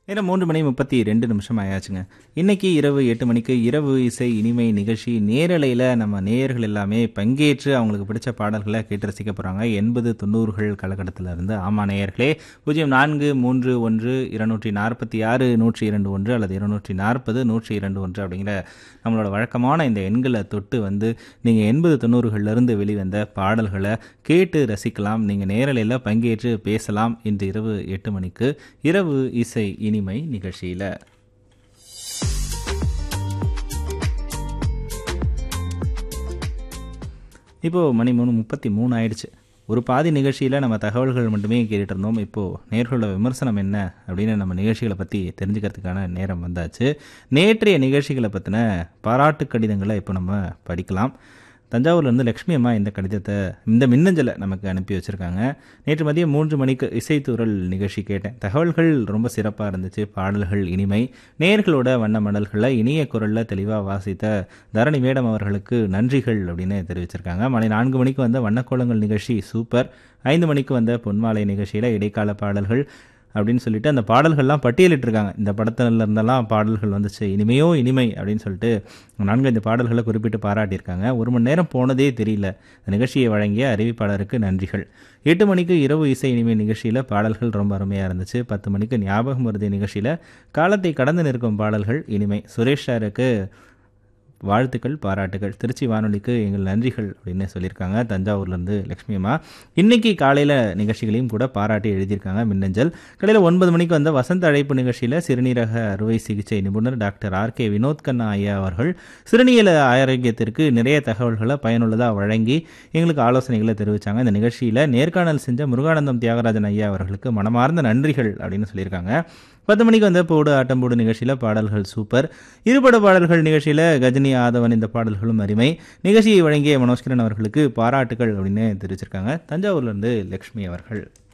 நேரம் மூன்று மணி முப்பத்தி ரெண்டு நிமிஷம் ஆயாச்சுங்க இன்னைக்கு இரவு எட்டு மணிக்கு இரவு இசை இனிமை நிகழ்ச்சி நேரலையில் நம்ம நேயர்கள் எல்லாமே பங்கேற்று அவங்களுக்கு பிடிச்ச பாடல்களை கேட்டு ரசிக்க போகிறாங்க எண்பது தொண்ணூறுகள் காலகட்டத்தில் இருந்து ஆமா நேயர்களே பூஜ்ஜியம் நான்கு மூன்று ஒன்று இருநூற்றி நாற்பத்தி ஆறு நூற்றி இரண்டு ஒன்று அல்லது இருநூற்றி நாற்பது நூற்றி இரண்டு ஒன்று அப்படிங்கிற நம்மளோட வழக்கமான இந்த எண்களை தொட்டு வந்து நீங்கள் எண்பது தொண்ணூறுகள்லேருந்து வெளிவந்த பாடல்களை கேட்டு ரசிக்கலாம் நீங்கள் நேரலையில் பங்கேற்று பேசலாம் இன்று இரவு எட்டு மணிக்கு இரவு இசை இனிமை நிகழ்ச்சியில் இப்போது மணி மூணு முப்பத்தி மூணு ஆயிடுச்சு ஒரு பாதி நிகழ்ச்சியில் நம்ம தகவல்கள் மட்டுமே கேட்டுட்டு இருந்தோம் இப்போது நேர்களோட விமர்சனம் என்ன அப்படின்னு நம்ம நிகழ்ச்சிகளை பற்றி தெரிஞ்சுக்கிறதுக்கான நேரம் வந்தாச்சு நேற்றைய நிகழ்ச்சிகளை பற்றின பாராட்டு கடிதங்களை இப்போ நம்ம படிக்கலாம் தஞ்சாவூர்லேருந்து லக்ஷ்மி அம்மா இந்த கடிதத்தை இந்த மின்னஞ்சலை நமக்கு அனுப்பி வச்சுருக்காங்க நேற்று மதியம் மூன்று மணிக்கு இசைத்தூரல் நிகழ்ச்சி கேட்டேன் தகவல்கள் ரொம்ப சிறப்பாக இருந்துச்சு பாடல்கள் இனிமை நேர்களோட வண்ண மடல்களை இனிய குரலில் தெளிவாக வாசித்த தரணி மேடம் அவர்களுக்கு நன்றிகள் அப்படின்னு தெரிவிச்சிருக்காங்க மணி நான்கு மணிக்கு வந்த வண்ணக்கோலங்கள் நிகழ்ச்சி சூப்பர் ஐந்து மணிக்கு வந்த பொன்மாலை நிகழ்ச்சியில் இடைக்கால பாடல்கள் அப்படின்னு சொல்லிட்டு அந்த பாடல்கள்லாம் பட்டியலிட்டிருக்காங்க இந்த படத்துல இருந்தெல்லாம் பாடல்கள் வந்துச்சு இனிமையோ இனிமை அப்படின்னு சொல்லிட்டு நான்கு இந்த பாடல்களை குறிப்பிட்டு பாராட்டியிருக்காங்க ஒரு மணி நேரம் போனதே தெரியல இந்த நிகழ்ச்சியை வழங்கிய அறிவிப்பாளருக்கு நன்றிகள் எட்டு மணிக்கு இரவு இசை இனிமை நிகழ்ச்சியில் பாடல்கள் ரொம்ப அருமையாக இருந்துச்சு பத்து மணிக்கு ஞாபகம் வருது நிகழ்ச்சியில் காலத்தை கடந்து நிற்கும் பாடல்கள் இனிமை சுரேஷ் சாருக்கு வாழ்த்துக்கள் பாராட்டுகள் திருச்சி வானொலிக்கு எங்கள் நன்றிகள் அப்படின்னு சொல்லியிருக்காங்க தஞ்சாவூர்லேருந்து லக்ஷ்மி அம்மா இன்னைக்கு காலையில் நிகழ்ச்சிகளையும் கூட பாராட்டி எழுதியிருக்காங்க மின்னஞ்சல் காலையில் ஒன்பது மணிக்கு வந்த வசந்த அழைப்பு நிகழ்ச்சியில் சிறுநீரக அறுவை சிகிச்சை நிபுணர் doctor R K Vinod Kanna ஐயா அவர்கள் சிறுநீல ஆரோக்கியத்திற்கு நிறைய தகவல்களை பயனுள்ளதாக வழங்கி எங்களுக்கு ஆலோசனைகளை தெரிவித்தாங்க இந்த நிகழ்ச்சியில் நேர்காணல் செஞ்ச முருகானந்தம் தியாகராஜன் ஐயா அவர்களுக்கு மனமார்ந்த நன்றிகள் அப்படின்னு சொல்லியிருக்காங்க பத்து மணிக்கு வந்த போடு ஆட்டம் போடு நிகழ்ச்சியில் பாடல்கள் சூப்பர் இருபட பாடல்கள் நிகழ்ச்சியில் கஜினி ஆதவன் இந்த பாடல்களும் அருமை நிகழ்ச்சியை வழங்கிய மனோஜ்கிரன் அவர்களுக்கு பாராட்டுகள் அப்படின்னு தெரிவிச்சிருக்காங்க தஞ்சாவூர்லேருந்து லக்ஷ்மி அவர்கள்